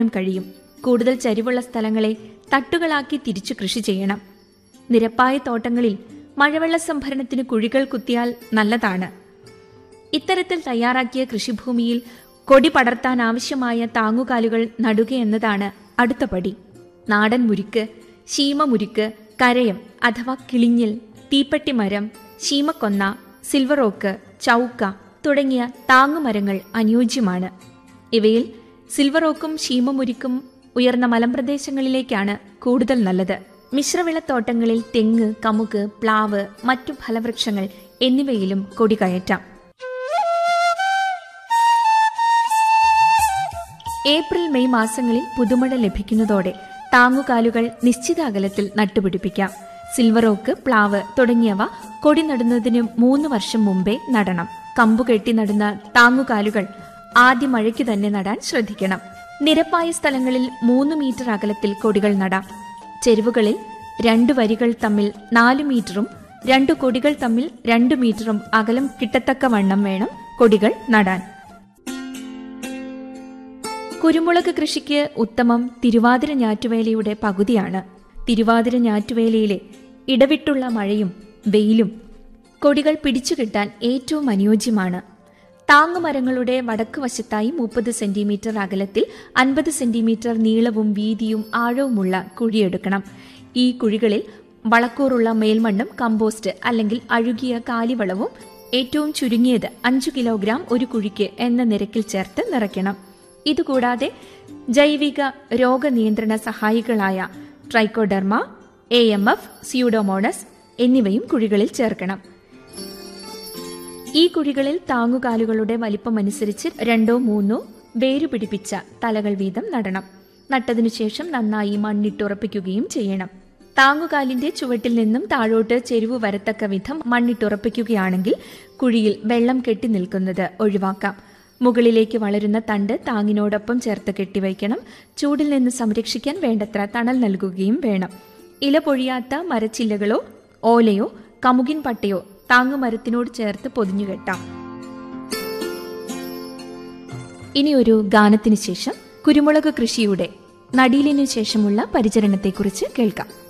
കഴിയും കൂടുതൽ ചരിവുള്ള സ്ഥലങ്ങളെ തട്ടുകളാക്കി തിരിച്ചു കൃഷി ചെയ്യണം നിരപ്പായ തോട്ടങ്ങളിൽ മഴവെള്ള സംഭരണത്തിന് കുഴികൾ കുത്തിയാൽ നല്ലതാണ് ഇത്തരത്തിൽ തയ്യാറാക്കിയ കൃഷിഭൂമിയിൽ കൊടി പടർത്താൻ ആവശ്യമായ താങ്ങുകാലുകൾ നടുകയെന്നതാണ് അടുത്ത പടി നാടൻ മുരിക്ക് ശീമമുരിക്ക് കരയം അഥവാ കിളിഞ്ഞിൽ തീപ്പട്ടിമരം ശീമക്കൊന്ന സിൽവറോക്ക് ചൗക്ക തുടങ്ങിയ താങ്ങുമരങ്ങൾ അനുയോജ്യമാണ് ഇവയിൽ സിൽവറോക്കും ശീമമുരിക്കും ഉയർന്ന മലമ്പ്രദേശങ്ങളിലേക്കാണ് കൂടുതൽ നല്ലത് മിശ്രവിളത്തോട്ടങ്ങളിൽ തെങ്ങ് കമുക് പ്ലാവ് മറ്റു ഫലവൃക്ഷങ്ങൾ എന്നിവയിലും കൊടി കയറ്റാം ഏപ്രിൽ മെയ് മാസങ്ങളിൽ പുതുമഴ ലഭിക്കുന്നതോടെ താങ്ങുകാലുകൾ നിശ്ചിത അകലത്തിൽ നട്ടുപിടിപ്പിക്കാം സിൽവറോക്ക് പ്ലാവ് തുടങ്ങിയവ കൊടി നടുന്നതിന് മൂന്ന് വർഷം മുമ്പേ നടണം കമ്പു കെട്ടി നടുന്ന താങ്ങുകാലുകൾ ആദ്യ മഴയ്ക്ക് തന്നെ നടാൻ ശ്രദ്ധിക്കണം നിരപ്പായ സ്ഥലങ്ങളിൽ മൂന്ന് മീറ്റർ അകലത്തിൽ കൊടികൾ നടാം ചെരുവുകളിൽ രണ്ടു വരികൾ തമ്മിൽ നാല് മീറ്ററും രണ്ടു കൊടികൾ തമ്മിൽ രണ്ടു മീറ്ററും അകലം കിട്ടത്തക്ക വണ്ണം വേണം കൊടികൾ നടാൻ കുരുമുളക് കൃഷിക്ക് ഉത്തമം തിരുവാതിര ഞാറ്റുവേലയുടെ പകുതിയാണ് തിരുവാതിര ഞാറ്റുവേലയിലെ ഇടവിട്ടുള്ള മഴയും വെയിലും കൊടികൾ പിടിച്ചു കിട്ടാൻ ഏറ്റവും അനുയോജ്യമാണ് താങ്ങുമരങ്ങളുടെ വടക്ക് വശത്തായി മുപ്പത് സെന്റിമീറ്റർ അകലത്തിൽ അൻപത് സെന്റിമീറ്റർ നീളവും വീതിയും ആഴവുമുള്ള കുഴിയെടുക്കണം ഈ കുഴികളിൽ വളക്കൂറുള്ള മേൽമണ്ണും കമ്പോസ്റ്റ് അല്ലെങ്കിൽ അഴുകിയ കാലിവളവും ഏറ്റവും ചുരുങ്ങിയത് അഞ്ചു കിലോഗ്രാം ഒരു കുഴിക്ക് എന്ന നിരക്കിൽ ചേർത്ത് നിറയ്ക്കണം ഇതുകൂടാതെ ജൈവിക രോഗനിയന്ത്രണ സഹായികളായ trichoderma A M F pseudomonas എന്നിവയും കുഴികളിൽ ചേർക്കണം ഈ കുഴികളിൽ താങ്ങുകാലുകളുടെ വലിപ്പമനുസരിച്ച് രണ്ടോ മൂന്നോ വേരു പിടിപ്പിച്ച തലകൾ വീതം നടണം നട്ടതിനു ശേഷം നന്നായി മണ്ണിട്ടുറപ്പിക്കുകയും ചെയ്യണം താങ്ങുകാലിന്റെ ചുവട്ടിൽ നിന്നും താഴോട്ട് ചെരുവ് വരത്തക്ക വിധം മണ്ണിട്ടുറപ്പിക്കുകയാണെങ്കിൽ കുഴിയിൽ വെള്ളം കെട്ടി നിൽക്കുന്നത് ഒഴിവാക്കാം മുകളിലേക്ക് വളരുന്ന തണ്ട് താങ്ങിനോടൊപ്പം ചേർത്ത് കെട്ടിവയ്ക്കണം ചൂടിൽ നിന്ന് സംരക്ഷിക്കാൻ വേണ്ടത്ര തണൽ നൽകുകയും വേണം ഇല പൊഴിയാത്ത മരച്ചില്ലകളോ ഓലയോ കമുകിൻ പട്ടയോ താങ്ങുമരത്തിനോട് ചേർത്ത് പൊതിഞ്ഞു കെട്ടാം ഇനി ഒരു ഗാനത്തിന് ശേഷം കുരുമുളക് കൃഷിയുടെ നടീലിനു ശേഷമുള്ള പരിചരണത്തെക്കുറിച്ച് കേൾക്കാം